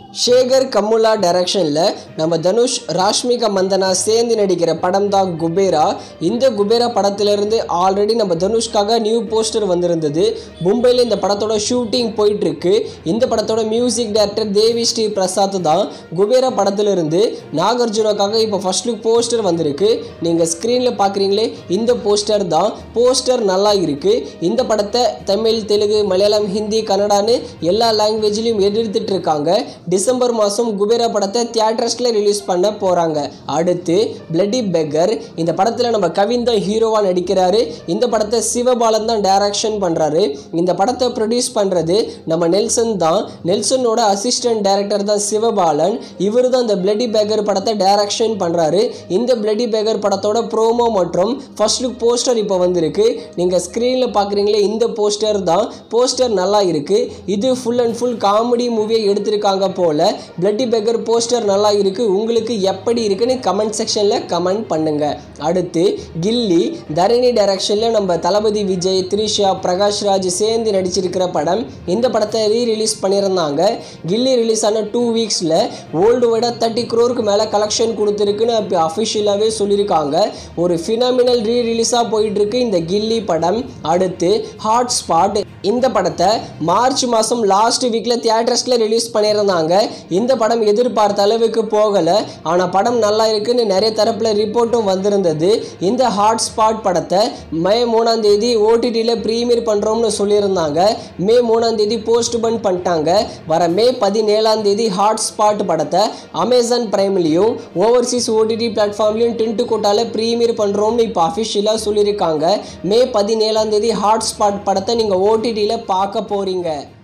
சேகர் கம்முலா டைரக்ஷனில் நம்ம தனுஷ் ராஷ்மிகா மந்தனா சேர்ந்து நடிக்கிற படம் தான் குபேரா இந்த குபேரா படத்திலிருந்து ஆல்ரெடி நம்ம தனுஷ்காக நியூ போஸ்டர் வந்திருந்தது மும்பையில் இந்த படத்தோட ஷூட்டிங் போயிட்டுருக்கு இந்த படத்தோட மியூசிக் டைரக்டர் தேவி ஸ்ரீ பிரசாத் தான் குபேரா படத்திலிருந்து நாகார்ஜுனாக்காக இப்போ ஃபர்ஸ்ட் லுக் போஸ்டர் வந்திருக்கு நீங்கள் ஸ்க்ரீனில் பார்க்குறீங்களே இந்த போஸ்டர் தான் போஸ்டர் நல்லா இருக்குது இந்த படத்தை தமிழ் தெலுங்கு மலையாளம் ஹிந்தி கன்னடான்னு எல்லா லாங்குவேஜ்லையும் எடுத்துட்டு இருக்காங்க டிசம்பர் மாதம் குபேரா படத்தை தியேட்டர்ஸில் ரிலீஸ் பண்ண போகிறாங்க அடுத்து பிளட்டி பெக்கர் இந்த படத்தில் நம்ம கவின் தான் ஹீரோவாக நடிக்கிறாரு இந்த படத்தை சிவபாலன் தான் டைரக்ஷன் பண்ணுறாரு இந்த படத்தை ப்ரொடியூஸ் பண்ணுறது நம்ம நெல்சன் தான் நெல்சனோட அசிஸ்டன்ட் டைரக்டர் தான் சிவபாலன் இவர் தான் இந்த பிளட்டி பேக்கர் படத்தை டைரக்ஷன் பண்ணுறாரு இந்த பிளட்டி பேக்கர் படத்தோட ப்ரோமோ மற்றும் ஃபர்ஸ்ட் லுக் போஸ்டர் இப்போ வந்திருக்கு நீங்கள் ஸ்க்ரீனில் பார்க்குறீங்களே இந்த போஸ்டர் தான் போஸ்டர் நல்லா இருக்குது இது ஃபுல் அண்ட் ஃபுல் காமெடி மூவியை எடுத்திருக்காங்க போல் பிளட்டி பேக்கர் போஸ்டர் நல்லா இருக்குது உங்களுக்கு எப்படி இருக்குன்னு கமெண்ட் செக்ஷனில் கமெண்ட் பண்ணுங்க அடுத்து கில்லி தரணி டைரக்ஷனில் நம்ம தளபதி விஜய் த்ரிஷா பிரகாஷ் ராஜ் சேர்ந்து நடிச்சிருக்கிற படம் இந்த படத்தை ரீ ரிலீஸ் பண்ணியிருந்தாங்க கில்லி ரிலீஸ் ஆன டூ வீக்ஸில் வேர்ல்டு வைடாக தேர்ட்டி க்ரோருக்கு மேலே கலெக்ஷன் கொடுத்துருக்குன்னு இப்போ அஃபிஷியலாகவே சொல்லியிருக்காங்க ஒரு ஃபினாமினல் ரீ ரிலீஸாக போயிட்டுருக்கு இந்த கில்லி படம் அடுத்து ஹாட் ஸ்பாட் இந்த படத்தை மார்ச் மாதம் லாஸ்ட் வீக்கில் தியேட்டர்ஸில் ரிலீஸ் பண்ணியிருந்தாங்க இந்த படம் எதிர்பார்த்த அளவுக்கு போகலை ஆனால் படம் நல்லா இருக்குன்னு நிறைய தரப்பில் ரிப்போர்ட்டும் வந்திருந்தது இந்த ஹாட் ஸ்பாட் படத்தை மே மூணாம் தேதி ஓடிடியில் ப்ரீமியர் பண்ணுறோம்னு சொல்லியிருந்தாங்க மே மூணாம் தேதி போஸ்ட் பன் பண்ணிட்டாங்க வர மே பதினேழாம் தேதி ஹாட் ஸ்பாட் படத்தை அமேசான் பிரைம்லேயும் ஓவர்சீஸ் ஓடிடி பிளாட்ஃபார்ம்லையும் டென்ட்டு கோட்டால ப்ரீமியர் பண்ணுறோம்னு இப்போ அஃபிஷியலாக சொல்லியிருக்காங்க மே பதினேழாம் தேதி ஹாட் ஸ்பாட் படத்தை நீங்கள் ஓடிடியில் பார்க்க போகிறீங்க